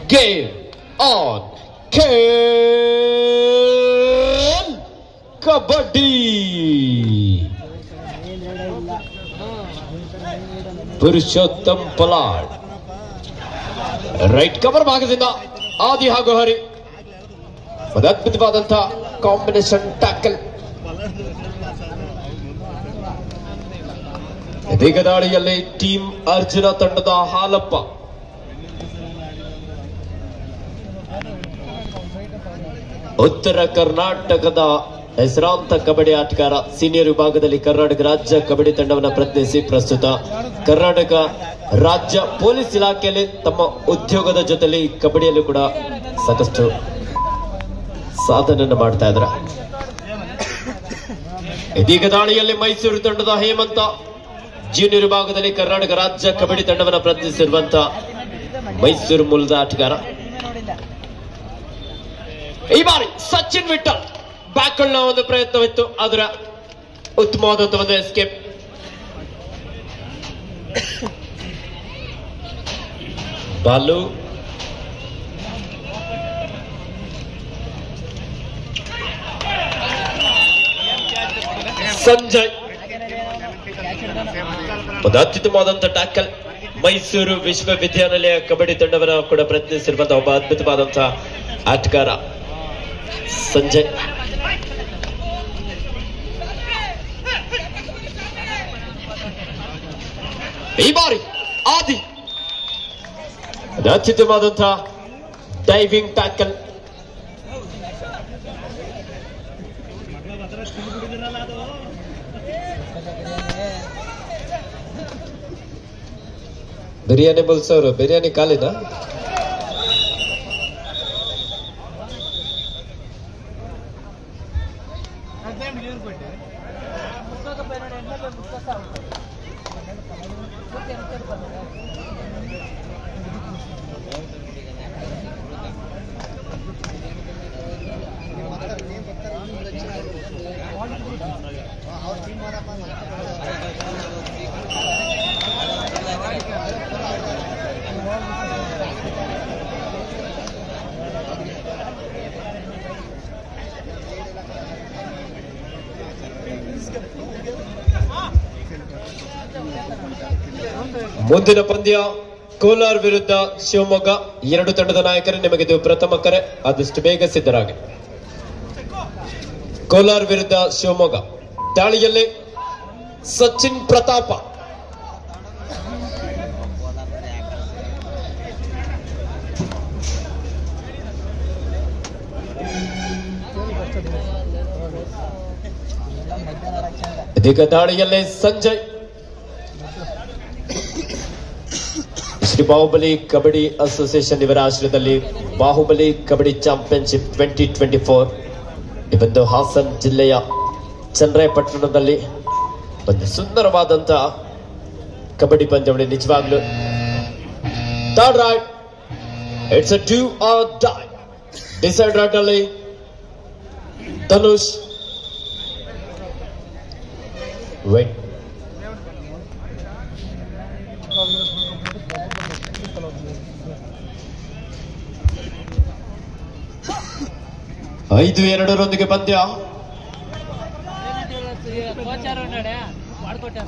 Game on. Ken Kabaddi. Purushottam ಪಲಾಡ್ right cover ಭಾಗದಿಂದ ಆದಿ ಹಾಗೂ ಹರಿ ಒಂದು ಅದ್ಭುತವಾದಂತಹ ಕಾಂಬಿನೇಷನ್ ಟ್ಯಾಕಲ್ ಇದೀಗ ದಾಳಿಯಲ್ಲಿ ಟೀಮ್ ಅರ್ಜುನ ತಂಡದ ಹಾಲಪ್ಪ ಉತ್ತರ ಕರ್ನಾಟಕದ ಹೆಸರಾಂತ ಕಬಡ್ಡಿ ಆಟಗಾರ ಸೀನಿಯರ್ ವಿಭಾಗದಲ್ಲಿ ಕರ್ನಾಟಕ ರಾಜ್ಯ ಕಬಡ್ಡಿ ತಂಡವನ್ನು ಪ್ರತಿನಿಧಿಸಿ ಪ್ರಸ್ತುತ ಕರ್ನಾಟಕ ರಾಜ್ಯ ಪೊಲೀಸ್ ಇಲಾಖೆಯಲ್ಲಿ ತಮ್ಮ ಉದ್ಯೋಗದ ಜೊತೆಲಿ ಕಬಡ್ಡಿಯಲ್ಲೂ ಕೂಡ ಸಾಕಷ್ಟು ಸಾಧನೆಯನ್ನು ಮಾಡ್ತಾ ಇದ್ದಾರೆ ಇದೀಗ ದಾಳಿಯಲ್ಲಿ ಮೈಸೂರು ತಂಡದ ಹೇಮಂತ ಜೂನಿಯರ್ ವಿಭಾಗದಲ್ಲಿ ಕರ್ನಾಟಕ ರಾಜ್ಯ ಕಬಡ್ಡಿ ತಂಡವನ್ನು ಪ್ರತಿನಿಧಿಸಿರುವಂತ ಮೈಸೂರು ಮೂಲದ ಆಟಗಾರ ಈ ಬಾರಿ ಸಚಿನ್ ವಿಠಲ್ ಬ್ಯಾಕ್ನ ಒಂದು ಪ್ರಯತ್ನವಿತ್ತು ಅದರ ಉತ್ತಮವಾದಂತ ಒಂದು ಎಸ್ಕೇಪ್ ಬಾಲು ಸಂಜಯ್ ಒಂದು ಅತ್ಯುತ್ತಮವಾದಂತ ಟ್ಯಾಕಲ್ ಮೈಸೂರು ವಿಶ್ವವಿದ್ಯಾನಿಲಯ ಕಬಡ್ಡಿ ತಂಡವನ್ನು ಕೂಡ ಪ್ರತಿನಿಧಿಸಿರುವಂತಹ ಒಬ್ಬ ಅದ್ಭುತವಾದಂತಹ ಆಟಗಾರ ಸಂಜಯ್ ಈ ಬಾರಿ ಆದಿ ಅದು ಅತ್ಯುತ್ತಮವಾದಂತಹ ಡೈವಿಂಗ್ ಟ್ಯಾಕಲ್ ಬಿರಿಯಾನಿ ಬಲ್ಸೋರು ಬಿರಿಯಾನಿ ಕಾಲಿನ ಮುಂದಿನ ಪಂದ್ಯ ಕೋಲಾರ್ ವಿರುದ್ಧ ಶಿವಮೊಗ್ಗ ಎರಡು ತಂಡದ ನಾಯಕರು ನಿಮಗಿದು ಪ್ರಥಮ ಕರೆ ಆದಷ್ಟು ಬೇಗ ಸಿದ್ಧರಾಗಿ ಕೋಲಾರ್ ವಿರುದ್ಧ ಶಿವಮೊಗ್ಗ ದಾಳಿಯಲ್ಲಿ ಸಚಿನ್ ಪ್ರತಾಪ ಇದೀಗ ದಾಳಿಯಲ್ಲಿ ಸಂಜಯ್ ಶ್ರೀ ಬಾಹುಬಲಿ ಕಬಡ್ಡಿ ಅಸೋಸಿಯೇಷನ್ ಇವರ ಆಶ್ರಯದಲ್ಲಿ Bahubali Kabaddi championship twenty twenty four ಇವತ್ತು ಹಾಸನ್ ಜಿಲ್ಲೆಯ ಚನ್ನರಾಯಪಟ್ಟಣದಲ್ಲಿ ಒಂದು ಸುಂದರವಾದಂತಹ ಕಬಡ್ಡಿ ಪಂದ್ಯಾವಳಿ ನಿಜವಾಗ್ಲು third raid it's a do or die decide raid ಅಲ್ಲಿ ಧನುಷ್ ವೆಟ್ ಐದು ಎರಡರೊಂದಿಗೆ ಪಂದ್ಯ ಕೋಚಾರು ನಡೆ ಮಾಡ್ಕೊಟ್ಟಾರ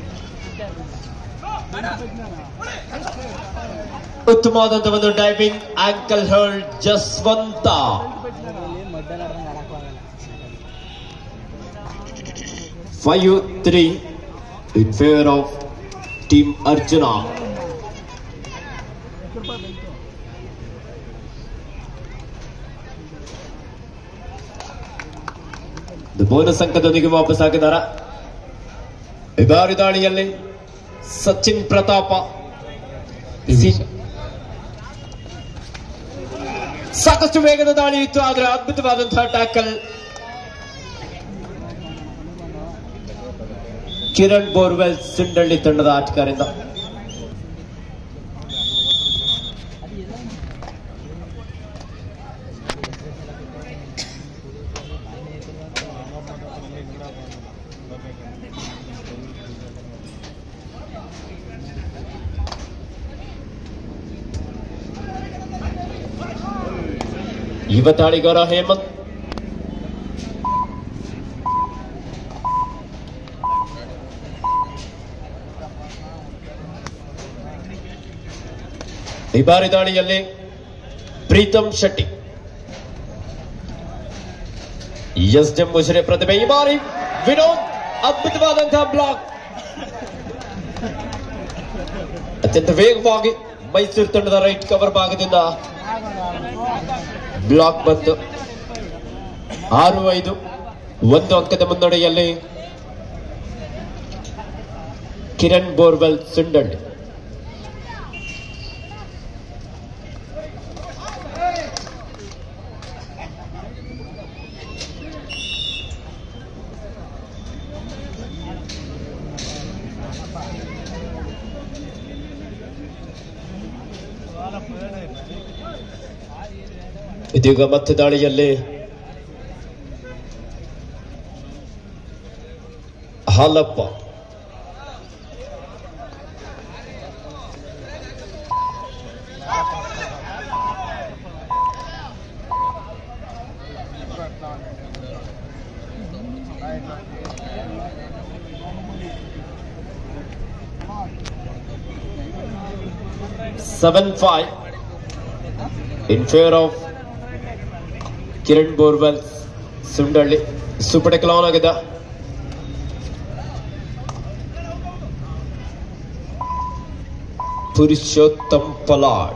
ಉತ್ತಮವಾದಂತಹ ಒಂದು diving ankle hold Jaswanth five three in favour of team Arjuna bonus ಅಂಕದೊಂದಿಗೆ ವಾಪಸ್ ಆಗಿದಾರ ಈ ಬಾರಿ ದಾಳಿಯಲ್ಲಿ ಸಚಿನ್ ಪ್ರತಾಪ ಸಿ- ಸಾಕಷ್ಟು ವೇಗದ ದಾಳಿ ಇತ್ತು ಆದ್ರೆ ಅದ್ಭುತವಾದಂತಹ ಟ್ಯಾಕಲ್ ಕಿರಣ್ ಬೋರ್ವೆಲ್ ಸಿಂಡಳ್ಳಿ ತಂಡದ ಆಟಗಾರರಿಂದ ಯುವ ತಾಳಿಗಾರ ಹೇಮಂತ್ ಈ ಬಾರಿ ದಾಳಿಯಲ್ಲಿ ಪ್ರೀತಮ್ ಶೆಟ್ಟಿ ಎಸ್ ಡಿ ಮುಜರೆ ಪ್ರತಿಭೆ ಈ ಬಾರಿ ವಿನೋದ್ ಅದ್ಭುತವಾದಂತಹ ಬ್ಲಾಕ್ ಅತ್ಯಂತ ವೇಗವಾಗಿ ಮೈಸೂರು ತಂಡದ ರೈಟ್ ಕವರ್ ಭಾಗದಿಂದ ಬ್ಲಾಕ್ ಬಂತು ಆರು ಐದು ಒಂದು ಅಂಕದ ಮುನ್ನಡೆಯಲ್ಲಿ ಕಿರಣ್ ಬೋರ್ವೆಲ್ ಸುಂಡಳ್ಳಿ ಇದೀಗ ಮತ್ತೆ ದಾಳಿಯಲ್ಲಿ Halappa seven five in favour of Kiran borewell Sundahalli super tackle ಆಗಿದೆ ಪುರುಷೋತ್ತಮ್ ಪಲಾಡ್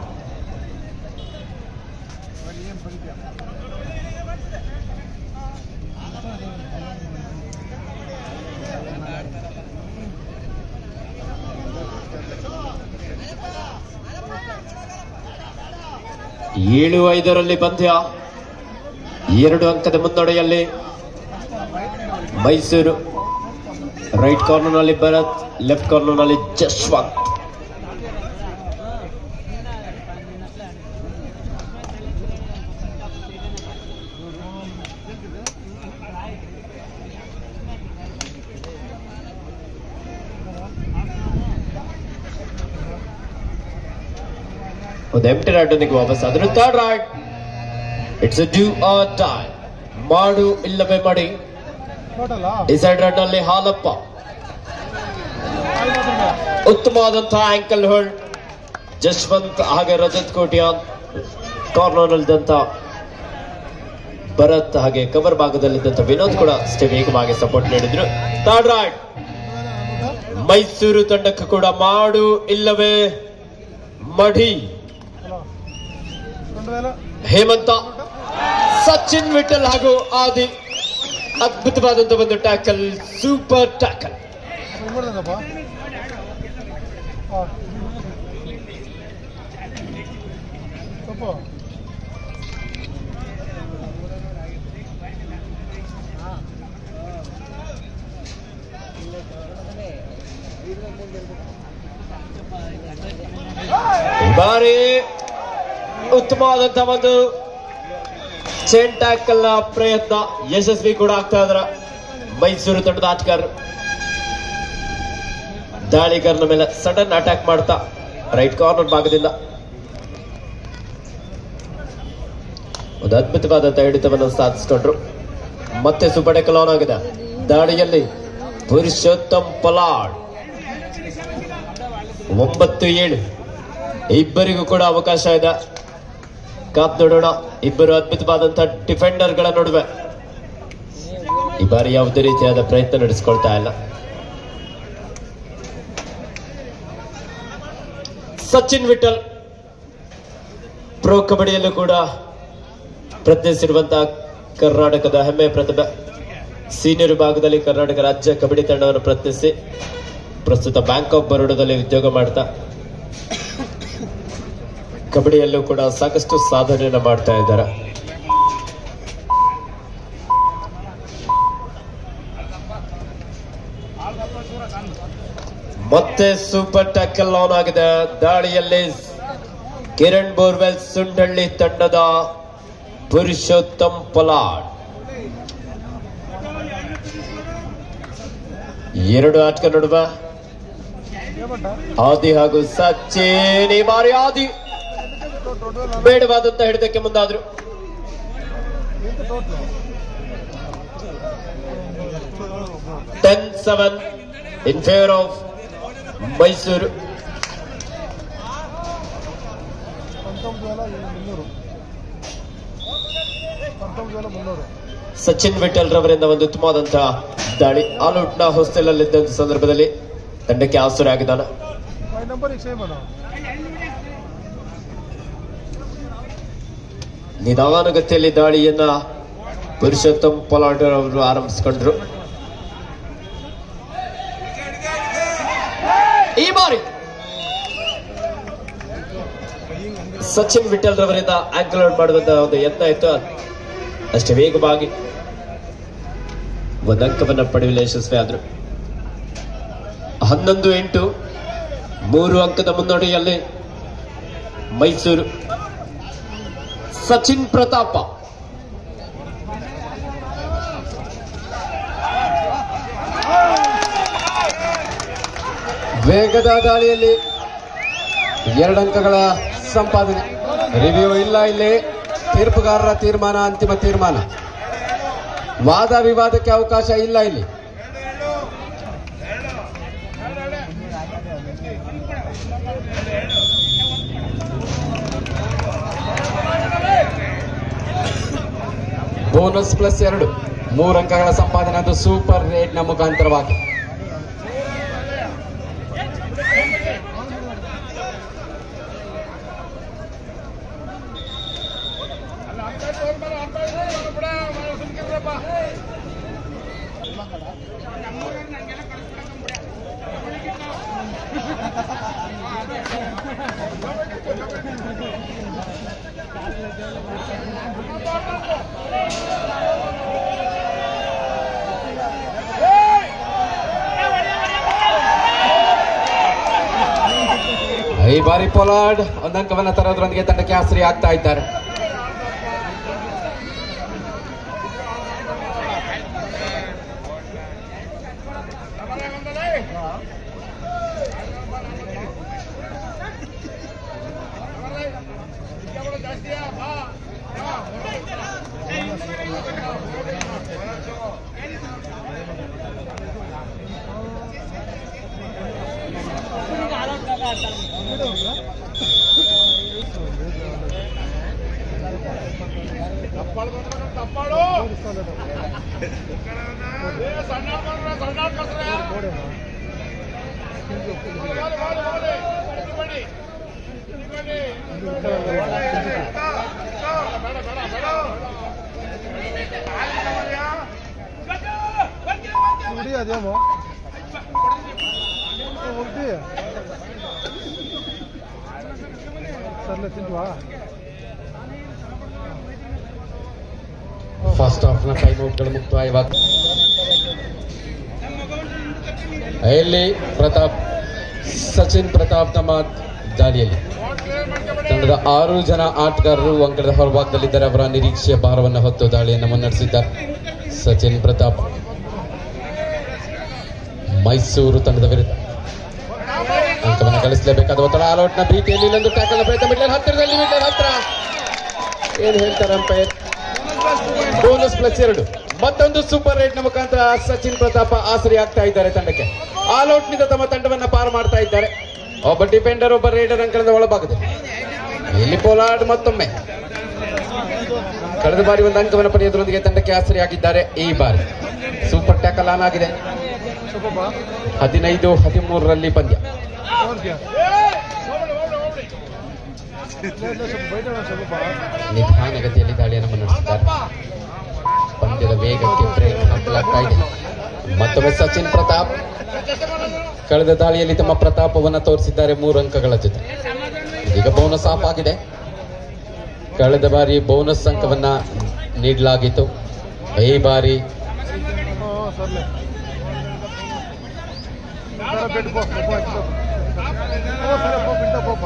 ಏಳು ಐದರಲ್ಲಿ ಪಂದ್ಯ ಎರಡು ಅಂಕದ ಮುನ್ನಡೆಯಲ್ಲಿ ಮೈಸೂರು ರೈಟ್ ಕಾರ್ನರ್ನಲ್ಲಿ ಭರತ್ ಲೆಫ್ಟ್ ಕಾರ್ನರ್ನಲ್ಲಿ ಜಶ್ವಂತ್ ಒಂದು ಎಂಟಿ ರೈಡ್ನೊಂದಿಗೆ ವಾಪಸ್ ಆದ್ರು third raid it's do or die ಮಾಡು ಇಲ್ಲವೇ ಮಾಡಿ ಟೋಟಲ್ ಡಿಸೈಡ್ ರೈಡ್ ನಲ್ಲಿ ಹಾಲಪ್ಪ ಉತ್ತಮವಾದಂತಹ ಆಂಕಲ್ ಹೋಲ್ಡ್ ಜಶ್ವಂತ್ ಹಾಗೆ ರಜತ್ ಕೋಟಿಯಾನ್ ಕಾರ್ನರ್ ನಲ್ಲಿದ್ದಂತ ಭರತ್ ಹಾಗೆ ಕವರ್ ಭಾಗದಲ್ಲಿದ್ದಂತ ವಿನೋದ್ ಕೂಡ ಅಷ್ಟೇ ವೇಗವಾಗಿ ಸಪೋರ್ಟ್ ನೀಡಿದ್ರು ಥರ್ಡ್ ರೈಡ್ ಮೈಸೂರು ತಂಡಕ್ಕೂ ಕೂಡ ಮಾಡು ಇಲ್ಲವೇ ಮಡಿ రెండు వేల ಹೇಮಂತ ಸಚಿನ್ ವಿಠಲ್ ಹಾಗೂ ಆದಿ ಅದ್ಭುತವಾದಂತ ಒಂದು ಟ್ಯಾಕಲ್ ಸೂಪರ್ ಟ್ಯಾಕಲ್ ఇవ్వడదప్ప చెప్పు ಈ ಬಾರಿ ಉತ್ತಮವಾದಂತಹ ಒಂದು ಚೈನ್ ಟ್ಯಾಕಲ್ ನ ಪ್ರಯತ್ನ ಯಶಸ್ವಿ ಕೂಡ ಆಗ್ತಾ ಇದ್ರ ಮೈಸೂರು ತಂಡದ ಆಟಗಾರರು ದಾಳಿಗಾರನ ಮೇಲೆ ಸಡನ್ ಅಟ್ಯಾಕ್ ಮಾಡ್ತಾ ರೈಟ್ ಕಾರ್ನರ್ ಭಾಗದಿಂದ ಒಂದು ಅದ್ಭುತವಾದಂತಹ ಹಿಡಿತವನ್ನು ಸಾಧಿಸಿಕೊಂಡ್ರು ಮತ್ತೆ ಸೂಪರ್ ಟೆಕಲ್ ಆನ್ ಆಗಿದೆ ದಾಳಿಯಲ್ಲಿ ಪುರುಷೋತ್ತಮ್ ಪಲಾಡ್ ಒಂಬತ್ತು ಏಳು ಇಬ್ಬರಿಗೂ ಕೂಡ ಅವಕಾಶ ಇದೆ ಕಾಪ್ ನೋಡೋಣ ಇಬ್ಬರು ಅದ್ಭುತವಾದಂತಹ ಡಿಫೆಂಡರ್ಗಳ ನಡುವೆ ಈ ಬಾರಿ ಯಾವುದೇ ರೀತಿಯಾದ ಪ್ರಯತ್ನ ನಡೆಸಿಕೊಳ್ತಾ ಇಲ್ಲ ಸಚಿನ್ ವಿಠಲ್ ಪ್ರೋ ಕಬಡ್ಡಿಯಲ್ಲೂ ಕೂಡ ಪ್ರಯತ್ನಿಸಿರುವಂತಹ ಕರ್ನಾಟಕದ ಹೆಮ್ಮೆ ಪ್ರತಿಭೆ ಸೀನಿಯರ್ ವಿಭಾಗದಲ್ಲಿ ಕರ್ನಾಟಕ ರಾಜ್ಯ ಕಬಡ್ಡಿ ತಂಡವನ್ನು ಪ್ರಯತ್ನಿಸಿ ಪ್ರಸ್ತುತ ಬ್ಯಾಂಕ್ ಆಫ್ ಬರೋಡಾದಲ್ಲಿ ಉದ್ಯೋಗ ಮಾಡ್ತಾ ಕಬಡ್ಡಿಯಲ್ಲೂ ಕೂಡ ಸಾಕಷ್ಟು ಸಾಧನೆಯನ್ನ ಮಾಡ್ತಾ ಇದ್ದಾರೆ ಮತ್ತೆ ಸೂಪರ್ ಟ್ಯಾಕಲ್ ಆನ್ ಆಗಿದೆ ದಾಳಿಯಲ್ಲಿ ಕಿರಣ್ ಬೋರ್ವೆಲ್ ಸುಂಡಳ್ಳಿ ತಂಡದ ಪುರುಷೋತ್ತಮ್ ಪಲಾಡ್ ಎರಡು ಆಟಕ ನಡುವೆ ఏమంట ಆದಿ ಹಾಗೂ ಸಚಿನ್ ಈ ಬಾರಿ ಆದಿ రెండు వేల ಬೇಡವಾದಂತ ಹಿಡಿತಕ್ಕೆ ಮುಂದಾದ್ರು ಎಂತ total ten seven in favour of Mysuru పంతొమ్మిది వేల మున్నూరు పంతొమ్మిది వేల మున్నూరు ಸಚಿನ್ ವಿಠಲ್ ರವರಿಂದ ಒಂದು ಉತ್ತಮವಾದಂತಹ ದಾಳಿ ಆಲ್ಔಟ್ನ ಹಾಸ್ಟೆಲ್ ಅಲ್ಲಿದ್ದಂತ ಸಂದರ್ಭದಲ್ಲಿ ತಂಡಕ್ಕೆ ಆಸುರಾಗಿದ್ದಾನೆ ಫೈ ನಂಬರ್ ಈಗ ಸೇಮ್ ಅಣ್ಣ ನಿಧಾನಗತಿಯಲ್ಲಿ ದಾಳಿಯನ್ನ ಪುರುಷೋತ್ತಮ್ ಪೊಲಾಟರ್ ಅವರು ಆರಂಭಿಸಿಕೊಂಡ್ರು ಈ ಬಾರಿ ಸಚಿನ್ ವಿಠಲ್ ರವರಿಂದ ಆಂಕಲ್ ಔಟ್ ಮಾಡುವಂತಹ ಒಂದು ಯತ್ನ ಇತ್ತು ಅಷ್ಟೇ ವೇಗವಾಗಿ ಒಂದು ಅಂಕವನ್ನ ಪಡೆಯಲು ಯಶಸ್ವಿ ಆದ್ರು ಹನ್ನೊಂದು ಎಂಟು ಮೂರು ಅಂಕದ ಮುನ್ನಡೆಯಲ್ಲಿ ಮೈಸೂರು ಸಚಿನ್ ಪ್ರತಾಪ ವೇಗದ ದಾಳಿಯಲ್ಲಿ ಎರಡು ಅಂಕಗಳ ಸಂಪಾದನೆ ರಿವ್ಯೂ ಇಲ್ಲ ಇಲ್ಲಿ ತೀರ್ಪುಗಾರರ ತೀರ್ಮಾನ ಅಂತಿಮ ತೀರ್ಮಾನ ವಾದ ವಿವಾದಕ್ಕೆ ಅವಕಾಶ ಇಲ್ಲ ಇಲ್ಲಿ ಬೋನಸ್ ಪ್ಲಸ್ ಎರಡು ಮೂರು ಅಂಕಗಳ ಸಂಪಾದನೆ ಅದು ಸೂಪರ್ ರೇಟ್ನ ಮುಖಾಂತರವಾಗಿ ಈ ಬಾರಿ ಪೊಲಾರ್ಡ್ ಒಂದು ಅಂಕವನ್ನ ತರೋದ್ರೊಂದಿಗೆ ತಂಡಕ್ಕೆ ಆಶ್ರಯ ಆಗ್ತಾ ಇದ್ದಾರೆ ಕೋಡೆನಾ ಹುಡಿ ಅದೇಮೋ ಹುಡ್ಡಿ ಸರ್ಲೆ ತಿಂದ್ವಾ ಫಸ್ಟ್ ಹಾಫ್ ನ ಟೈಮ್ ಔಟ್ಗಳು ಮುಕ್ತಾಯವಾಗ ಇಲ್ಲಿ ಪ್ರತಾಪ್ ಸಚಿನ್ ಪ್ರತಾಪ್ ತಮ್ಮ ದಾಳಿಯಲ್ಲಿ ತಂಡದ ಆರು ಜನ ಆಟಗಾರರು ಅಂಕಣದ ಹೊರಭಾಗದಲ್ಲಿದ್ದಾರೆ ಅವರ ನಿರೀಕ್ಷೆಯ ಭಾರವನ್ನು ಹೊತ್ತು ದಾಳಿಯನ್ನು ಮುನ್ನಡೆಸಿದ್ದಾರೆ ಸಚಿನ್ ಪ್ರತಾಪ್ ಮೈಸೂರು ತಂಡದ ವಿರುದ್ಧ ಅಂಕವನ್ನು ಗಳಿಸಲೇಬೇಕಾದ ಒತ್ತಡ ಆಲೌಟ್ನ ಭೀತಿಯಲ್ಲಿ ಇಲ್ಲೊಂದು ಟ್ಯಾಕಲ್ ಪ್ರಯತ್ನ ಮಿಡ್ಲರ್ ಹತ್ತಿರದಲ್ಲಿ ಮಿಡ್ಲರ್ ಹತ್ರ ಏನ್ ಹೇಳ್ತಾರೆ ಅಂಪೈರ್ ಬೋನಸ್ ಪ್ಲಸ್ ಎರಡು ಮತ್ತೊಂದು ಸೂಪರ್ ರೇಟ್ ನ ಮುಖಾಂತರ ಸಚಿನ್ ಪ್ರತಾಪ ಆಸರಿ ಆಗ್ತಾ ಇದ್ದಾರೆ ತಂಡಕ್ಕೆ ಆಲ್ ಔಟ್ ನಿಂದ ತಮ್ಮ ತಂಡವನ್ನ ಪಾರು ಮಾಡ್ತಾ ಇದ್ದಾರೆ ಒಬ್ಬ ಡಿಫೆಂಡರ್ ಒಬ್ಬ ರೇಡರ್ ಅಂಕಣದ ಒಳಭಾಗದಲ್ಲಿ ಇಲ್ಲಿ ಪೋಲಾರ್ಡ್ ಮತ್ತೊಮ್ಮೆ ಕಳೆದ ಬಾರಿ ಒಂದು ಅಂಕವನ್ನು ಪಡೆಯೋದ್ರೊಂದಿಗೆ ತಂಡಕ್ಕೆ ಆಸರಿ ಆಗಿದ್ದಾರೆ ಈ ಬಾರಿ ಸೂಪರ್ ಟ್ಯಾಕಲ್ ಆನ್ ಆಗಿದೆ ಸ್ವಲ್ಪ ಬಾ ಹದಿನೈದು ಹದಿಮೂರರಲ್ಲಿ ಪಂದ್ಯ ನೋಡ್ತೀಯಾ ಸ್ವಲ್ಪ ಬೈಟ್ ಸ್ವಲ್ಪ ಬಾ ನಿಧಾನಗತಿಯಲ್ಲಿ ದಾಳಿಯನ್ನು ಮುನ್ನಡೆಸಿದ್ದಾರೆ ಪಂದ್ಯದ ವೇಗಕ್ಕೆ ಬ್ರೇಕ್ ಹಾಕಲಾಗ್ತಾ ಇದೆ ಮತ್ತೊಮ್ಮೆ ಸಚಿನ್ ಪ್ರತಾಪ್ ಕಳೆದ ದಾಳಿಯಲ್ಲಿ ತಮ್ಮ ಪ್ರತಾಪವನ್ನ ತೋರಿಸಿದ್ದಾರೆ ಮೂರು ಅಂಕಗಳ ಜೊತೆ ಈಗ ಬೋನಸ್ ಆಫ್ ಆಗಿದೆ ಕಳೆದ ಬಾರಿ ಬೋನಸ್ ಅಂಕವನ್ನ ನೀಡಲಾಗಿತ್ತು ಈ ಬಾರಿ ಹ್ಞೂ ಸರ್ಲೆ ಬಿಟ್ಟು ಪೋ ಸರಿ ಪೋ ಬಿಂಟ ಪೋಪ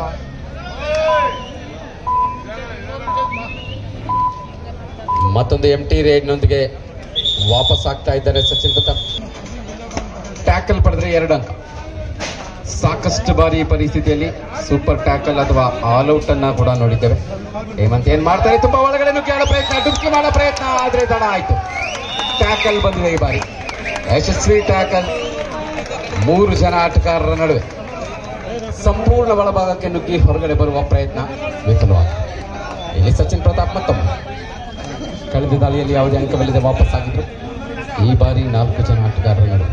ಮತ್ತೊಂದು ಎಂ ಟಿ ರೇಡ್ನೊಂದಿಗೆ ವಾಪಸ್ ಆಗ್ತಾ ಇದ್ದಾರೆ ಸಚಿನ್ ಪ್ರತಾಪ್ ಟ್ಯಾಕಲ್ ಪಡೆದ್ರೆ ಎರಡು ಅಂಕ ಸಾಕಷ್ಟು ಬಾರಿ ಈ ಪರಿಸ್ಥಿತಿಯಲ್ಲಿ ಸೂಪರ್ ಟ್ಯಾಕಲ್ ಅಥವಾ ಆಲ್ ಔಟ್ ಅನ್ನ ಕೂಡ ನೋಡಿದ್ದೇವೆ ಹೇಮಂತ್ ಏನ್ ಮಾಡ್ತಾರೆ ತುಂಬಾ ಒಳಗಡೆ ನುಗ್ಗಿ ಆಡೋ ಪ್ರಯತ್ನ ಡುಕ್ಕಿ ಮಾಡೋ ಪ್ರಯತ್ನ ಆದ್ರೆ ತಡ ಆಯ್ತು ಟ್ಯಾಕಲ್ ಬಂದಿದೆ ಈ ಬಾರಿ ಯಶಸ್ವಿ ಟ್ಯಾಕಲ್ ಮೂರು ಜನ ಆಟಗಾರರ ನಡುವೆ ಸಂಪೂರ್ಣ ಒಳಭಾಗಕ್ಕೆ ನುಗ್ಗಿ ಹೊರಗಡೆ ಬರುವ ಪ್ರಯತ್ನ ವಿಫಲವಾಗಿದೆ ಇಲ್ಲಿ ಸಚಿನ್ ಪ್ರತಾಪ್ ಮತ್ತೊಮ್ಮೆ ಕಳೆದ ದಾಳಿಯಲ್ಲಿ ಯಾವುದೇ ಅಂಕವಿಲ್ಲದೆ ವಾಪಸ್ ಆಗಿದ್ರು ಈ ಬಾರಿ ನಾಲ್ಕು ಜನ ಆಟಗಾರರ ನಡುವೆ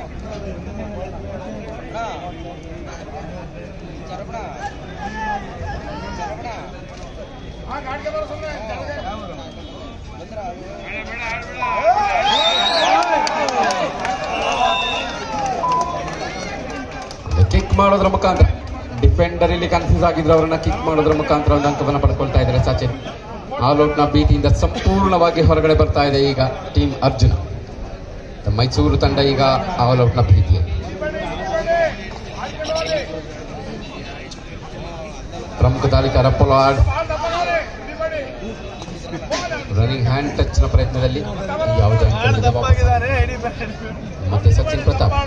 ಕಿಕ್ ಮಾಡೋದ್ರ ಮುಖಾಂತರ ಡಿಫೆಂಡರ್ ಇಲ್ಲಿ ಕನ್ಫ್ಯೂಸ್ ಆಗಿದ್ರು ಅವರನ್ನ ಕಿಕ್ ಮಾಡೋದ್ರ ಮುಖಾಂತರ ಒಂದು ಅಂಕವನ್ನು ಪಡ್ಕೊಳ್ತಾ ಇದ್ದಾರೆ ಸಚಿನ್ ಆಲ್ ಔಟ್ ನ ಭೀತಿಯಿಂದ ಸಂಪೂರ್ಣವಾಗಿ ಹೊರಗಡೆ ಬರ್ತಾ ಇದೆ ಈಗ ಟೀಮ್ ಅರ್ಜುನ ಮೈಸೂರು ತಂಡ ಈಗ ಆಲ್ ಔಟ್ ನ ಭೀತಿಯಲ್ಲಿ ಪ್ರಮುಖ ದಾಳಿಕಾರ ಪೊಲಾರ್ಡ್ ರನ್ನಿಂಗ್ ಹ್ಯಾಂಡ್ ಟಚ್ ನ ಪ್ರಯತ್ನದಲ್ಲಿ ಯಾವುದೇ ಅಂಕವಿಲ್ಲದೆ ವಾಪಸ್ ಮತ್ತೆ Sachin Pratap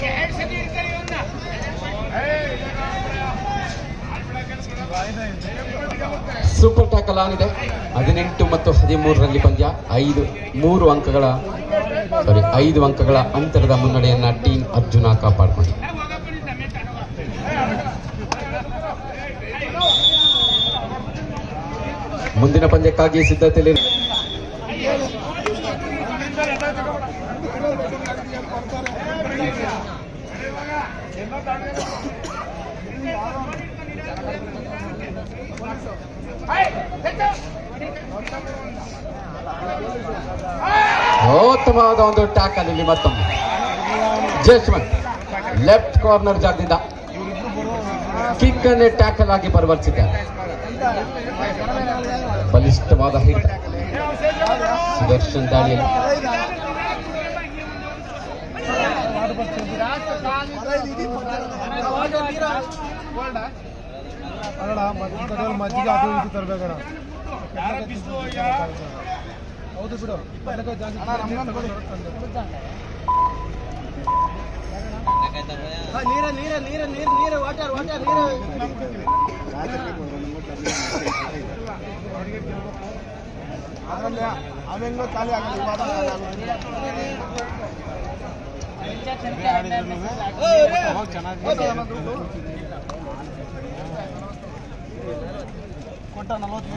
super tackle on ಇದೆ ಹದಿನೆಂಟು ಮತ್ತು ಹದಿಮೂರರಲ್ಲಿ ಪಂದ್ಯ ಐದು ಮೂರು ಅಂಕಗಳ ಸಾರಿ ಐದು ಅಂಕಗಳ ಅಂತರದ ಮುನ್ನಡೆಯನ್ನ ಟೀಮ್ ಅರ್ಜುನ ಕಾಪಾಡಿಕೊಂಡಿದೆ ಮುಂದಿನ ಪಂದ್ಯಕ್ಕಾಗಿ ಸಿದ್ಧತೆಯಲ್ಲಿ ಉತ್ತಮವಾದ ಒಂದು ಟ್ಯಾಕಲ್ ಇಲ್ಲಿ ಮತ್ತೊಮ್ಮೆ ಜಸ್ಮನ್ ಲೆಫ್ಟ್ ಕಾರ್ನರ್ ಜಾಗದಿಂದ ಕಿಕ್ ಅನ್ನೇ ಟ್ಯಾಕಲ್ ಆಗಿ ಪರಿವರ್ತಿಸಿದ್ದಾರೆ ಬಲಿಷ್ಠವಾದ ಹಿಟ್ ಸುದರ್ಶನ್ ದಾಳಿಯಲ್ಲಿ ಅಲ್ಲ ಮತ್ತೆ ಮಜ್ಜಿಗೆ ಅದು ಇದು ತರ್ಬೇಕಣ್ಣ ಹೌದು ಬಿಡು ಅದಕ್ಕೆ ಜಾಸ್ತಿ ನೀರ ನೀರ ನೀರ ನೀರ ನೀರ ವಾಟರ್ ವಾಟರ್ ನೀರ ಅದರಲ್ಲಿ ಅವೆಂಗ ಖಾಲಿ ಆಗಲ್ಲ ಇವಾಗ ಖಾಲಿ ಆಗೋದಿಲ್ಲ. ಅವಾಗ ಚೆನ್ನಾಗಿ ಕೊಟ್ಟ ನಲ್ವತ್ತು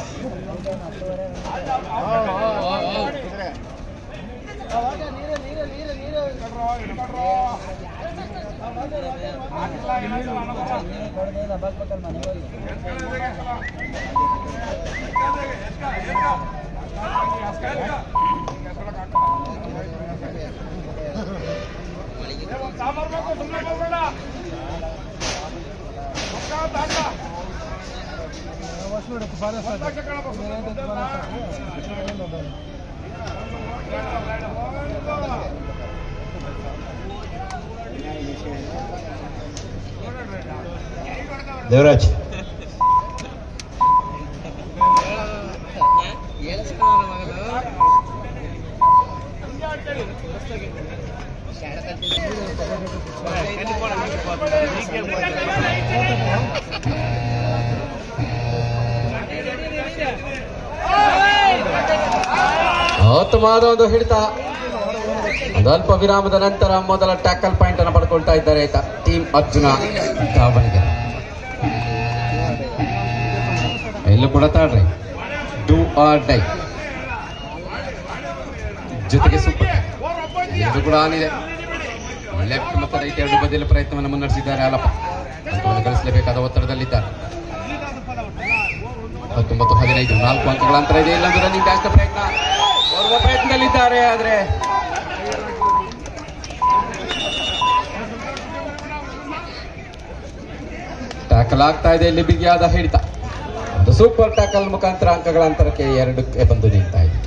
ದೇವರಾಜ್ ಉತ್ತಮವಾದ ಒಂದು ಹಿಡಿತ ಒಂದು ಅಲ್ಪ ವಿರಾಮದ ನಂತರ ಮೊದಲ ಟ್ಯಾಕಲ್ ಪಾಯಿಂಟ್ ಅನ್ನು ಪಡ್ಕೊಳ್ತಾ ಇದ್ದಾರೆ ಆಯ್ತಾ ಟೀಮ್ ಅರ್ಜುನ ದಾವಣಗೆರೆ ಎಲ್ಲೂ ಕೂಡ ತಾಳ್ರಿ ಡೂ ಆರ್ ಡೈ ಜೊತೆಗೆ ಸೂಪರ್ ಇದು ಕೂಡ ಆನಿದೆ ಲೆಫ್ಟ್ ಮತ್ತು ರೈಟ್ ಎರಡು ಬದಿಯಲ್ಲಿ ಪ್ರಯತ್ನವನ್ನು ಮುನ್ನಡೆಸಿದ್ದಾರೆ ಅಲ್ಲಪ್ಪ ಅಂಕವನ್ನು ಗಳಿಸಲೇಬೇಕಾದ ಒತ್ತಡದಲ್ಲಿದ್ದಾರೆ ಹತ್ತೊಂಬತ್ತು ಹದಿನೈದು ನಾಲ್ಕು ಅಂಕಗಳ ಅಂತರ ಇದೆ ಇಲ್ಲೊಂದು ರನ್ನಿಂಗ್ ಡ್ಯಾಶ್ನ ಪ್ರಯತ್ನ ಓರ್ವ ಪ್ರಯತ್ನದಲ್ಲಿದ್ದಾರೆ ಆದ್ರೆ ಟ್ಯಾಕಲ್ ಆಗ್ತಾ ಇದೆ ಇಲ್ಲಿ ಬಿಗಿಯಾದ ಹಿಡಿತ ಒಂದು ಸೂಪರ್ ಟ್ಯಾಕಲ್ ಮುಖಾಂತರ ಅಂಕಗಳ ಅಂತರಕ್ಕೆ ಎರಡಕ್ಕೆ ಬಂದು ನಿಲ್ತಾ ಇದೆ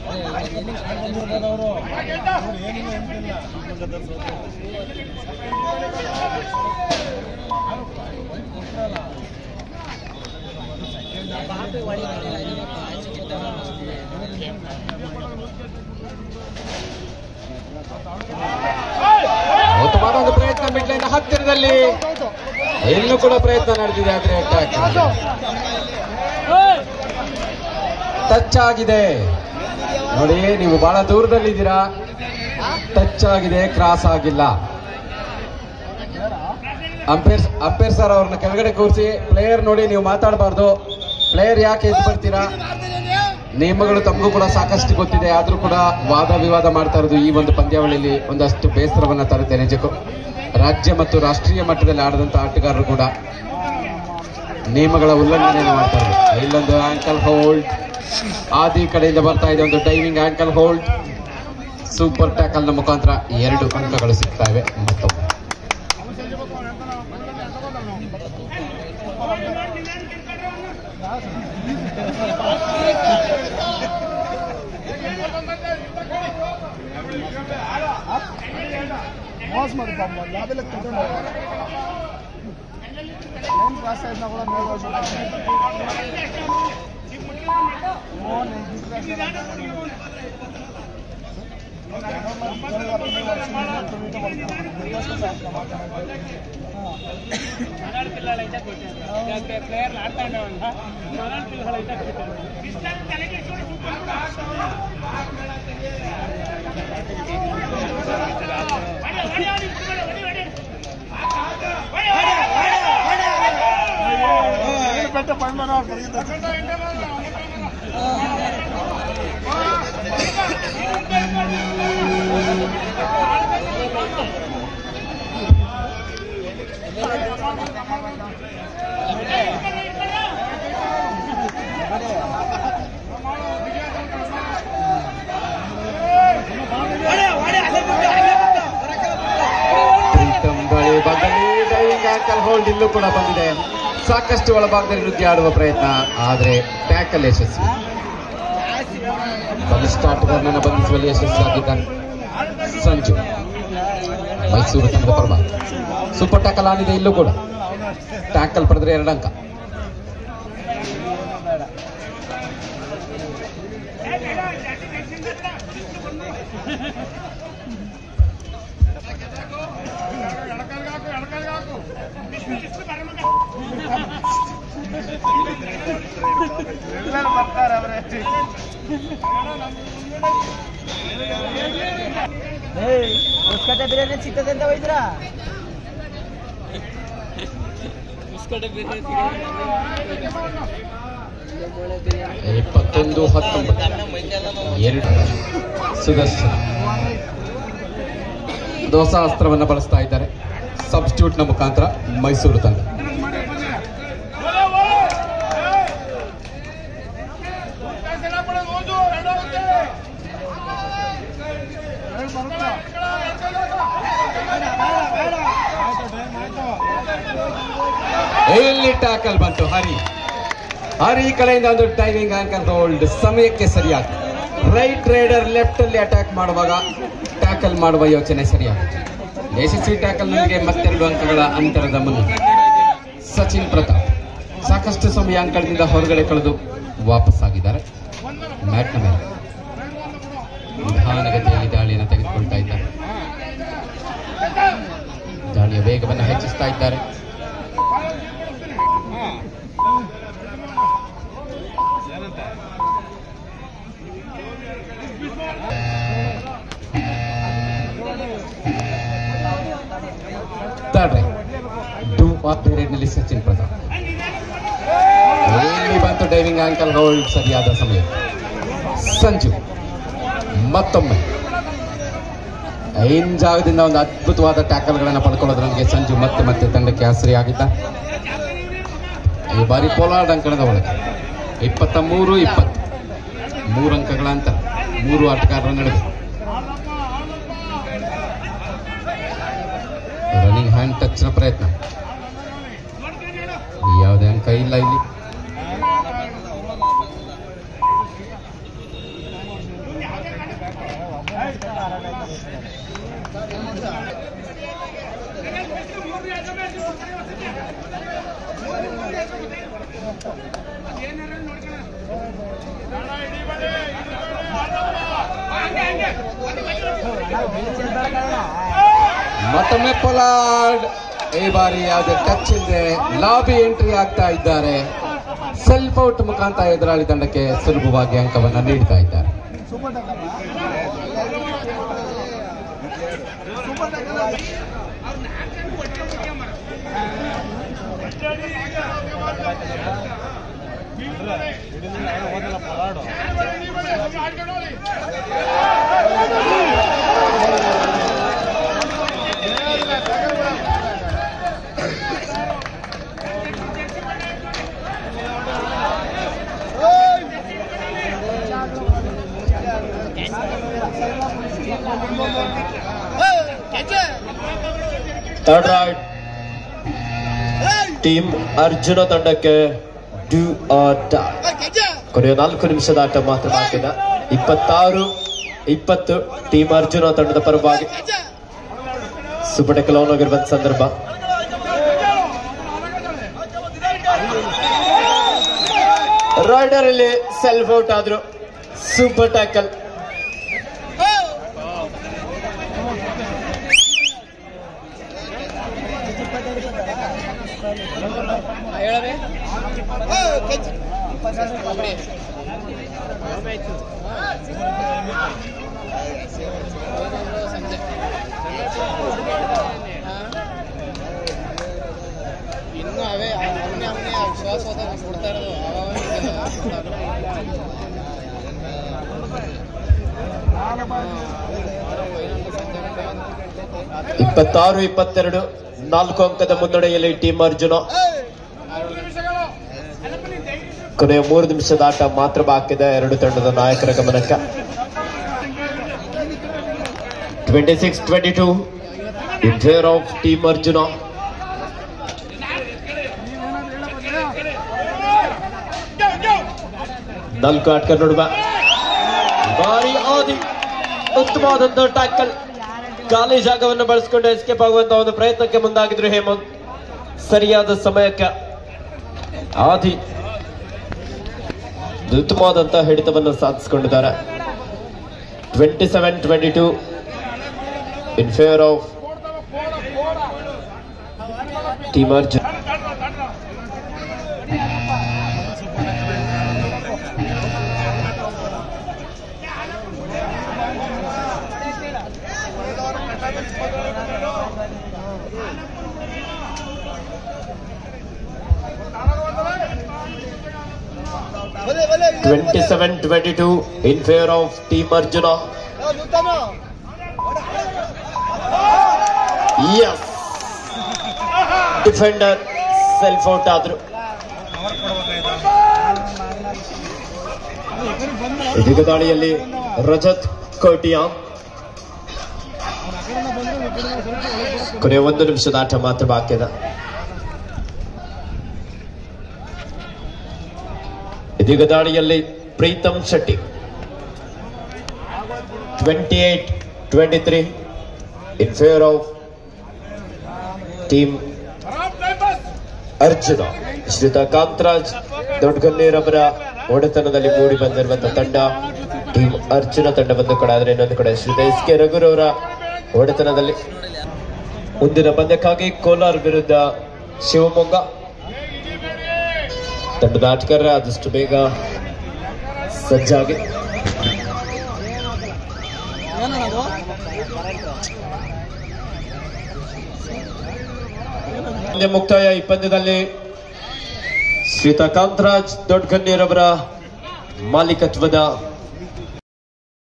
ಉತ್ತಮವಾದ ಒಂದು ಪ್ರಯತ್ನ ಮಿಡ್ಲೈನ್ ಹತ್ತಿರದಲ್ಲಿ ಇಲ್ಲೂ ಕೂಡ ಪ್ರಯತ್ನ ನಡೆದಿದೆ ಆದ್ರೆ attack ಟಚ್ ಆಗಿದೆ ನೋಡಿ ನೀವು ಬಹಳ ದೂರದಲ್ಲಿದ್ದೀರಾ ಟಚ್ ಆಗಿದೆ ಕ್ರಾಸ್ ಆಗಿಲ್ಲ ಅಂಪೇರ್ ಅಂಪೇರ್ ಸರ್ ಅವ್ರನ್ನ ಕೆಳಗಡೆ ಕೂರಿಸಿ ಪ್ಲೇಯರ್ ನೋಡಿ ನೀವು ಮಾತಾಡಬಾರ್ದು ಪ್ಲೇಯರ್ ಯಾಕೆ ಎದ್ದು ಬರ್ತೀರಾ ನಿಯಮಗಳು ತಮಗೂ ಕೂಡ ಸಾಕಷ್ಟು ಗೊತ್ತಿದೆ ಆದ್ರೂ ಕೂಡ ವಾದ ವಿವಾದ ಮಾಡ್ತಾ ಇರೋದು ಈ ಒಂದು ಪಂದ್ಯಾವಳಿಯಲ್ಲಿ ಒಂದಷ್ಟು ಬೇಸರವನ್ನ ತರುತ್ತೆ ನಿಜಕ್ಕೂ ರಾಜ್ಯ ಮತ್ತು ರಾಷ್ಟ್ರೀಯ ಮಟ್ಟದಲ್ಲಿ ಆಡದಂತ ಆಟಗಾರರು ಕೂಡ ನಿಯಮಗಳ ಉಲ್ಲಂಘನೆಯನ್ನು ಮಾಡ್ತಾ ಇರೋದು ಇಲ್ಲೊಂದು ಆಂಕಲ್ ಹೋಲ್ಡ್ ಆದಿ ಕಡೆಯಿಂದ ಬರ್ತಾ ಇದೆ ಒಂದು diving ankle hold super tackle ನ ಮುಖಾಂತರ ಎರಡು ಅಂಕಗಳು ಸಿಗ್ತಾ ಇವೆ ಮತ್ತೊಮ್ಮೆ ಮೋಸ ಮಾಡಿ ಪಾಪ ಲಾಭೆಲ್ಲ ತಿಳ್ಕೊಂಡು ಏನು ಕ್ರಾಸ್ ಆಯ್ತು ಕೂಡ మనాడు పిల్లలు అయితే కొట్టారు ప్లేయర్లు ఆడుతా ఉండేవాళ్ళ మనాడు పిల్లలు అయితే కొట్టారు పెట్ట పండుగ ಪ್ರೀತಂ ಬಳಿ ಬಗಲಿ ಡೈವಿಂಗ್ ಆಂಕಲ್ ಹೋಲ್ಡ್ ಇಲ್ಲೂ ಕೂಡ ಬಂದಿದೆ ಸಾಕಷ್ಟು ಒಳಭಾಗದಲ್ಲಿ ನೃತ್ಯ ಆಡುವ ಪ್ರಯತ್ನ ಆದರೆ ಟ್ಯಾಕಲ್ ಯಶಸ್ವಿ ಬಲಿಷ್ಠ ಆಟಗಾರನನ್ನು ಬಂಧಿಸುವಲ್ಲಿ ಯಶಸ್ವಿಯಾಗಿದ್ದಾನೆ ಸಂಜು ಮೈಸೂರು ತಂಡದ ಪರವಾಗಿ ಸೂಪರ್ ಟ್ಯಾಕಲ್ ಆಡಿದೆ ಇಲ್ಲೂ ಕೂಡ ಟ್ಯಾಕಲ್ ಪಡೆದ್ರೆ ಎರಡು ಅಂಕ ಎಲ್ಲರೂ ಬರ್ತಾರೆ ಅವರೇ ಉಸ್ಕಟ್ಟೆ ಬಿರಿಯಾನಿ ಸಿಗ್ತದೆ ಅಂತ ಹೋಯ್ತೀರಾ ಬಿಸ್ಕಟ್ ಬಿರಿಯಾನಿ ಇಪ್ಪತ್ತೊಂದು ಹತ್ತೊಂಬತ್ತು ಎರಡು ಸುದರ್ಶನ ಒಂದು ಹೊಸ ಅಸ್ತ್ರವನ್ನು ಬಳಸ್ತಾ ಇದ್ದಾರೆ ಸಬ್ಸ್ಟಿಟ್ಯೂಟ್ ನ ಮುಖಾಂತರ ಮೈಸೂರು ತಂಡ ಇಲ್ಲಿ ಟ್ಯಾಕಲ್ ಬಂತು ಹರಿ ಹರಿ ಈ ಕಡೆಯಿಂದ ಒಂದು ಡೈವಿಂಗ್ ಆಂಕಲ್ ಹೋಲ್ಡ್ ಸಮಯಕ್ಕೆ ಸರಿಯಾಗಿ ರೈಟ್ ರೈಡರ್ ಲೆಫ್ಟ್ ಅಲ್ಲಿ ಅಟ್ಯಾಕ್ ಮಾಡುವಾಗ ಟ್ಯಾಕಲ್ ಮಾಡುವ ಯೋಚನೆ ಸರಿಯಾಗಿ ಯಶಸ್ವಿ ಟ್ಯಾಕಲ್ ನಮಗೆ ಮತ್ತೆರಡು ಅಂಕಗಳ ಅಂತರದ ಮುನ್ನ ಸಚಿನ್ ಪ್ರತಾಪ್ ಸಾಕಷ್ಟು ಸಮಯ ಅಂಕಗಳಿಂದ ಹೊರಗಡೆ ಕಳೆದು ವಾಪಸ್ ಆಗಿದ್ದಾರೆ ಮ್ಯಾಟ್ನ ಮೇಲೆ ನಿಧಾನಗತಿಯಲ್ಲಿ ದಾಳಿಯನ್ನು ತೆಗೆದುಕೊಳ್ತಾ ಇದ್ದಾರೆ ದಾಳಿಯ ವೇಗವನ್ನು ಹೆಚ್ಚಿಸ್ತಾ ಇದ್ದಾರೆ ಥರ್ಡ್ ರೈಟ್ ಡೂ ಆಫ್ ನಲ್ಲಿ ಸಚಿನ್ ಪ್ರತಾಪ್ ಇಲ್ಲಿ ಬಂತು ಡೈವಿಂಗ್ ಆಂಕಲ್ ಹೋಲ್ಡ್ ಸರಿಯಾದ ಸಮಯ ಸಂಜು ಮತ್ತೊಮ್ಮೆ ಐನ್ ಜಾಗದಿಂದ ಒಂದು ಅದ್ಭುತವಾದ ಟ್ಯಾಕಲ್ಗಳನ್ನು ಪಡ್ಕೊಳ್ಳೋದ್ರೊಂದಿಗೆ ಸಂಜು ಮತ್ತೆ ಮತ್ತೆ ತಂಡಕ್ಕೆ ಆಸರಿಯಾಗಿದ್ದ ಈ ಬಾರಿ ಪೋಲಾರ್ಡ್ ಅಂಕಣದ ಒಳಗೆ ಇಪ್ಪತ್ತ ಮೂರು ಇಪ್ಪತ್ತು ಮೂರು ಅಂಕಗಳ ಅಂತರ ಮೂರು ಆಟಗಾರರ ನಡುವೆ ರನ್ನಿಂಗ್ ಹ್ಯಾಂಡ್ ಟಚ್ ನ ಪ್ರಯತ್ನ ಯಾವುದೇ ಅಂಕ ಇಲ್ಲ ಇಲ್ಲಿ ಮತ್ತೊಮ್ಮೆ ಪೊಲಾರ್ಡ್ ಈ ಬಾರಿ ಯಾವುದೇ ಟಚ್ ಇಲ್ಲದೆ ಲಾಬಿ ಎಂಟ್ರಿ ಆಗ್ತಾ ಇದ್ದಾರೆ ಸೆಲ್ಫ್ ಔಟ್ ಮುಖಾಂತರ ಎದುರಾಳಿ ತಂಡಕ್ಕೆ ಸುಲಭವಾಗಿ ಅಂಕವನ್ನ ನೀಡ್ತಾ ಇದ್ದಾರೆ ಸೂಪರ್ ಟಕ್ಕಲ್ಲ ಸೂಪರ್ ಟಕ್ಕಲ್ಲ ಥರ್ಡ್ ರೈಟ್ ಟೀಮ್ ಅರ್ಜುನ ತಂಡಕ್ಕೆ ಡ್ಯೂ ಆರ್ ಡೈ ಕೊನೆಯ ನಾಲ್ಕು ನಿಮಿಷದ ಆಟ ಮಾತ್ರ ಬಾಕಿದ ಇಪ್ಪತ್ತಾರು ಇಪ್ಪತ್ತು ಟೀಮ್ ಅರ್ಜುನ ತಂಡದ ಪರವಾಗಿ ಸುಪಟಕ ಲೋನ್ ಆಗಿರುವಂತ ಸಂದರ್ಭ ರೈಡರ್ ಇಲ್ಲಿ ಸೆಲ್ಫ್ ಔಟ್ ಆದ್ರು ಸೂಪರ್ ಟ್ಯಾಕಲ್ ಹೇಳಬೇ ಇನ್ನು ಅವೇ ಅವನೇ ಅವನೇ ಶ್ವಾಸ ಕೊಡ್ತಾ ಇರೋದು ಇಪ್ಪತ್ತಾರು ಇಪ್ಪತ್ತೆರಡು ನಾಲ್ಕು ಅಂಕದ ಮುನ್ನಡೆಯಲ್ಲಿ ಟೀಮ್ ಅರ್ಜುನ ಕೊನೆಯ ಮೂರು ನಿಮಿಷದ ಆಟ ಮಾತ್ರ ಬಾಕಿದೆ ಎರಡು ತಂಡದ ನಾಯಕರ ಗಮನಕ್ಕೆ twenty six twenty two in favour of team Arjuna ನಾಲ್ಕು ಆಟಗಾರ ನೋಡುವ ಭಾರಿ ಆದಿ ಉತ್ತಮವಾದಂತಹ ಟ್ಯಾಕಲ್ ಖಾಲಿ ಜಾಗವನ್ನು ಬಳಸಿಕೊಂಡು ಎಸ್ಕೇಪ್ ಆಗುವಂತಹ ಒಂದು ಪ್ರಯತ್ನಕ್ಕೆ ಮುಂದಾಗಿದ್ರು ಹೇಮಂತ್ ಸರಿಯಾದ ಸಮಯಕ್ಕೆ ಆದಿ ಉತ್ತಮವಾದಂತಹ ಹಿಡಿತವನ್ನು ಸಾಧಿಸಿಕೊಂಡಿದ್ದಾರೆ twenty seven twenty two in favour of team Arjun twenty seven twenty two in favour of team Arjuna ಎಸ್ ಡಿಫೆಂಡರ್ ಸೆಲ್ಫ್ ಔಟ್ ಆದ್ರು ಇದೀಗ ದಾಳಿಯಲ್ಲಿ ರಜತ್ ಕೋಟಿಯಾ ಕೊನೆಯ ಒಂದು ನಿಮಿಷದ ಆಟ ಮಾತ್ರ ಬಾಕಿ ಇದೆ ಇದೀಗ ದಾಳಿಯಲ್ಲಿ Preetham Shetty twenty eight twenty three in favour of team Arjuna ಶ್ರೀತ ಕಾಂತರಾಜ್ ದೊಡ್ಡಗನ್ನೀರವರ ಒಡೆತನದಲ್ಲಿ ಮೂಡಿ ಬಂದಿರುವಂತಹ ತಂಡ ಟೀಮ್ ಅರ್ಜುನ ತಂಡ ಒಂದು ಕಡೆ ಆದ್ರೆ ಇನ್ನೊಂದು ಕಡೆ ಶ್ರೀತ ಎಸ್ ಕೆ ರಘುರವರ ಒಡೆತನದಲ್ಲಿ ಮುಂದಿನ ಪಂದ್ಯಕ್ಕಾಗಿ ಕೋಲಾರ ವಿರುದ್ಧ ಶಿವಮೊಗ್ಗ ತಂಡದ ಆಟಗಾರರ ಆದಷ್ಟು ಬೇಗ ಸಜ್ಜಾಗಿ ಪಂದ್ಯ ಮುಕ್ತಾಯ ಈ ಪಂದ್ಯದಲ್ಲಿ ಶ್ರೀತ ಕಾಂತರಾಜ್ ದೊಡ್ಡಗನ್ನೀರವರ ಮಾಲೀಕತ್ವದ